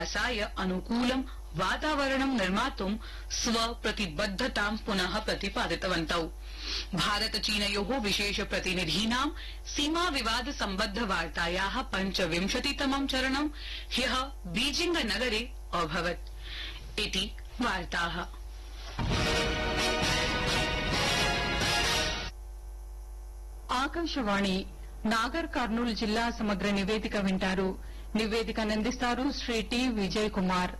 विकासाय अनुकूलं वातावरणं निर्मातुं स्वप्रतिबद्धतां पुनः प्रतिपादितवन्तौ भारत चीनयोः विशेष प्रतिनिधीनां सीमा विवाद सम्बद्ध वार्तायाः पञ्चविंशतितमं चरणं ह्यः बीजिंग नगरे अभवत् इति वार्ताः ఆకాశవాణి నాగర్ కర్నూలు జిల్లా సమగ్ర నివేదిక వింటారు నివేదికను అందిస్తారు శ్రీ టి విజయ్ కుమార్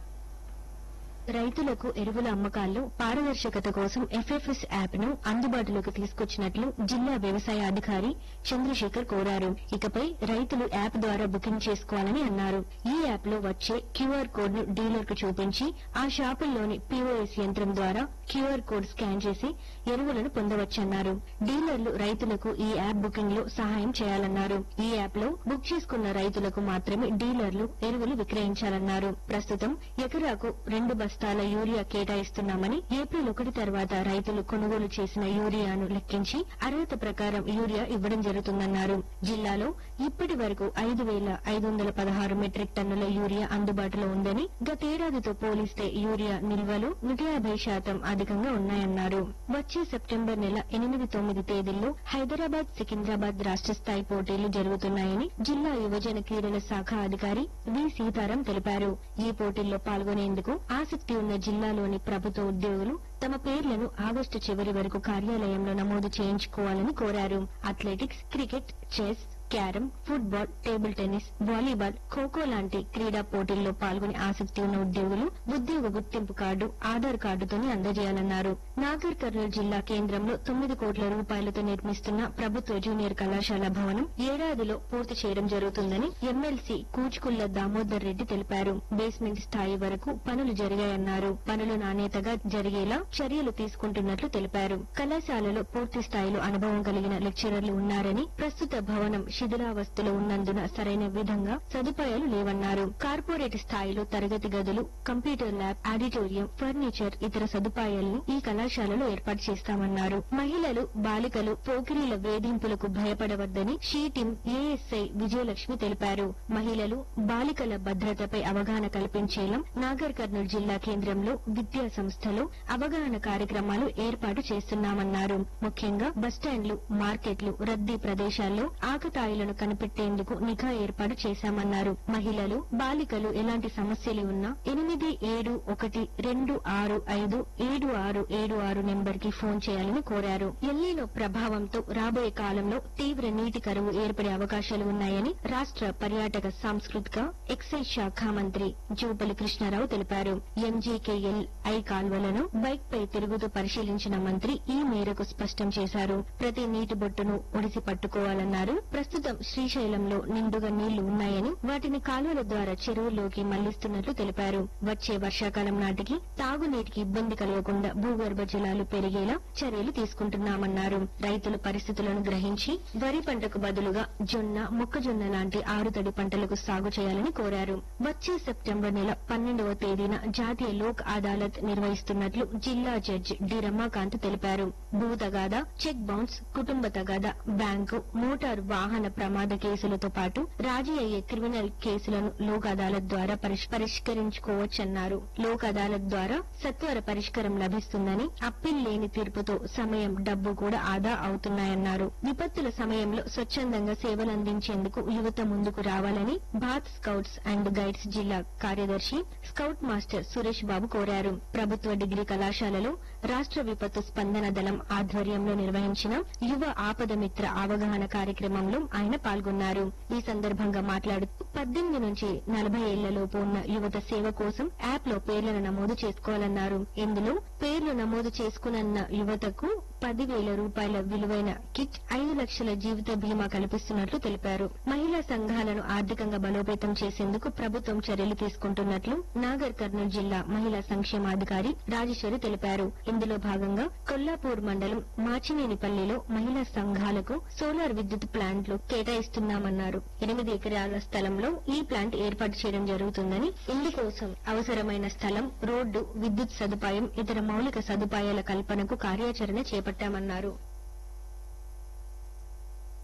రైతులకు ఎరువుల అమ్మకాల్లో పారదర్శకత కోసం ఎఫ్ఎఫ్ఎస్ యాప్ ను అందుబాటులోకి తీసుకొచ్చినట్లు జిల్లా వ్యవసాయ అధికారి చంద్రశేఖర్ కోరారు ఇకపై రైతులు యాప్ ద్వారా బుకింగ్ చేసుకోవాలని అన్నారు ఈ యాప్ లో వచ్చే క్యూఆర్ కోడ్ ను డీలర్ కు చూపించి ఆ షాపుల్లోని పీఓఎస్ యంత్రం ద్వారా క్యూఆర్ కోడ్ స్కాన్ చేసి ఎరువులను పొందవచ్చన్నారు డీలర్లు రైతులకు ఈ యాప్ బుకింగ్ లో సహాయం చేయాలన్నారు ఈ యాప్ లో బుక్ చేసుకున్న రైతులకు మాత్రమే డీలర్లు ఎరువులు విక్రయించాలన్నారు ప్రస్తుతం ఎకరాకు రెండు బస్తాల యూరియా కేటాయిస్తున్నామని ఏప్రిల్ ఒకటి తర్వాత రైతులు కొనుగోలు చేసిన యూరియాను లెక్కించి అర్హత ప్రకారం యూరియా ఇవ్వడం జరుగుతుందన్నారు జిల్లాలో ఇప్పటి వరకు ఐదు వేల ఐదు వందల పదహారు మెట్రిక్ టన్నుల యూరియా అందుబాటులో ఉందని గతేడాదితో పోలిస్తే యూరియా నిల్వలు నూట యాభై శాతం అధికంగా ఉన్నాయన్నారు వచ్చే సెప్టెంబర్ నెల ఎనిమిది తొమ్మిది తేదీల్లో హైదరాబాద్ సికింద్రాబాద్ రాష్ట్ర స్థాయి పోటీలు జరుగుతున్నాయని జిల్లా యువజన క్రీడల శాఖ అధికారి వి సీతారాం తెలిపారు ఈ పోటీల్లో పాల్గొనేందుకు ఆసక్తి ఉన్న జిల్లాలోని ప్రభుత్వ ఉద్యోగులు తమ పేర్లను ఆగస్టు చివరి వరకు కార్యాలయంలో నమోదు చేయించుకోవాలని కోరారు athletics cricket chess carrom football table tennis volleyball kho kho లాంటి క్రీడా పోటీల్లో పాల్గొనే ఆసక్తి ఉన్న ఉద్యోగులు ఉద్యోగ గుర్తింపు కార్డు ఆధార్ కార్డుతోనే అందజేయాలన్నారు నాగర్ కర్నూలు జిల్లా కేంద్రంలో తొమ్మిది కోట్ల రూపాయలతో నిర్మిస్తున్న ప్రభుత్వ జూనియర్ కళాశాల భవనం ఏడాదిలో పూర్తి చేయడం జరుగుతుందని ఎమ్మెల్సీ కూచుకుళ్ల దామోదర్ రెడ్డి తెలిపారు బేస్మెంట్ స్థాయి వరకు పనులు జరిగాయన్నారు పనులు నాణ్యతగా జరిగేలా చర్యలు తీసుకుంటున్నట్లు తెలిపారు కళాశాలలో పూర్తి స్థాయిలో అనుభవం కలిగిన లెక్చరర్లు ఉన్నారని ప్రస్తుత భవనం శిథిలావస్థలో ఉన్నందున సరైన విధంగా సదుపాయాలు లేవన్నారు కార్పొరేట్ స్థాయిలో తరగతి గదులు కంప్యూటర్ ల్యాబ్ ఆడిటోరియం ఫర్నిచర్ ఇతర సదుపాయాలను ఈ కళాశాలలో ఏర్పాటు చేస్తామన్నారు మహిళలు బాలికలు పోకిరీల వేధింపులకు భయపడవద్దని షీ టీం ఏఎస్ఐ విజయలక్ష్మి తెలిపారు మహిళలు బాలికల భద్రతపై అవగాహన కల్పించేలా నాగర్ కర్నూలు జిల్లా కేంద్రంలో విద్యా సంస్థలో అవగాహన కార్యక్రమాలు ఏర్పాటు చేస్తున్నామన్నారు ముఖ్యంగా బస్టాండ్లు మార్కెట్లు రద్దీ ప్రదేశాల్లో ఆకతాయిలను కనిపెట్టేందుకు నిఘా ఏర్పాటు చేశామన్నారు మహిళలు బాలికలు ఎలాంటి సమస్యలు ఉన్నా ఎనిమిది ఏడు ఒకటి రెండు ఆరు ఐదు ఏడు ఆరు ఏడు ఆరు నెంబర్ కి ఫోన్ చేయాలని కోరారు ఎల్లీలో ప్రభావంతో రాబోయే కాలంలో తీవ్ర నీటి కరువు ఏర్పడే అవకాశాలు ఉన్నాయని రాష్ట్ర పర్యాటక సాంస్కృతిక ఎక్సైజ్ శాఖ మంత్రి జూపల్లి కృష్ణారావు తెలిపారు ఎంజీకేఎల్ ఐ కాల్వలను బైక్ పై తిరుగుతూ పరిశీలించిన మంత్రి ఈ మేరకు స్పష్టం చేశారు ప్రతి నీటి బొట్టును ఒడిసి పట్టుకోవాలన్నారు ప్రస్తుతం శ్రీశైలంలో నిండుగా నీళ్లు ఉన్నాయని వాటిని కాలువల ద్వారా చెరువుల్లోకి మళ్లిస్తున్నట్లు తెలిపారు వచ్చే వర్షాకాలం నాటికి తాగునీటికి ఇబ్బంది కలగకుండా భూగర్భ జలాలు పెరిగేలా చర్యలు తీసుకుంటున్నామన్నారు రైతులు పరిస్థితులను గ్రహించి వరి పంటకు బదులుగా జొన్న మొక్కజొన్న లాంటి ఆరుతడి పంటలకు సాగు చేయాలని కోరారు వచ్చే సెప్టెంబర్ నెల పన్నెండవ తేదీన జాతీయ లోక్ అదాలత్ నిర్వహిస్తున్నట్లు జిల్లా జడ్జి డి రమాకాంత్ తెలిపారు భూ తగాదా చెక్ బౌన్స్ కుటుంబ తగాదా బ్యాంకు మోటారు వాహన ప్రమాద కేసులతో పాటు రాజీ అయ్యే క్రిమినల్ కేసులను లోక్ అదాలత్ ద్వారా పరిష్- పరిష్కరించుకోవచ్చన్నారు లోక్ అదాలత్ ద్వారా సత్వర పరిష్కారం లభిస్తుందని అప్పీల్ లేని తీర్పుతో సమయం డబ్బు కూడా ఆదా అవుతున్నాయన్నారు విపత్తుల సమయంలో స్వచ్ఛందంగా సేవలు అందించేందుకు యువత ముందుకు రావాలని భారత్ స్కౌట్స్ అండ్ గైడ్స్ జిల్లా కార్యదర్శి స్కౌట్ మాస్టర్ సురేష్ బాబు కోరారు ప్రభుత్వ డిగ్రీ కళాశాలలో రాష్ట్ర విపత్తు స్పందన దళం ఆధ్వర్యంలో నిర్వహించిన యువ ఆపద మిత్ర అవగాహన కార్యక్రమంలో ఆయన పాల్గొన్నారు ఈ సందర్భంగా మాట్లాడుతూ పద్దెనిమిది నుంచి నలభై ఏళ్లలోపు ఉన్న యువత సేవ కోసం యాప్ లో పేర్లను నమోదు చేసుకోవాలన్నారు ఇందులో పేర్లు నమోదు చేసుకున్న యువతకు పదివేల రూపాయల విలువైన కిట్ ఐదు లక్షల జీవిత బీమా కల్పిస్తున్నట్లు తెలిపారు మహిళా సంఘాలను ఆర్థికంగా బలోపేతం చేసేందుకు ప్రభుత్వం చర్యలు తీసుకుంటున్నట్లు నాగర్ కర్నూలు జిల్లా మహిళా సంక్షేమాధికారి రాజేశ్వరి తెలిపారు ఇందులో భాగంగా కొల్లాపూర్ మండలం మాచినేనిపల్లిలో మహిళా సంఘాలకు సోలార్ విద్యుత్ ప్లాంట్లు కేటాయిస్తున్నామన్నారు ఎనిమిది ఎకరాల స్థలంలో ఈ ప్లాంట్ ఏర్పాటు చేయడం జరుగుతుందని ఇందుకోసం అవసరమైన స్థలం రోడ్డు విద్యుత్ సదుపాయం ఇతర మౌలిక సదుపాయాల కల్పనకు కార్యాచరణ చేపట్టామన్నారు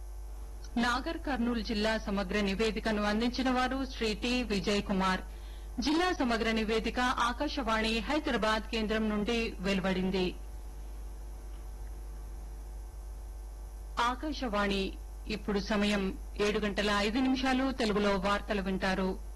నాగర్ కర్నూలు జిల్లా సమగ్ర నివేదికను అందించిన వారు శ్రీ టి విజయ్ కుమార్ జిల్లా సమగ్ర నివేదిక ఆకాశవాణి హైదరాబాద్ కేంద్రం నుండి వెలువడింది ఆకాశవాణి ఇప్పుడు సమయం ఏడు గంటల ఐదు నిమిషాలు తెలుగులో వార్తలు వింటారు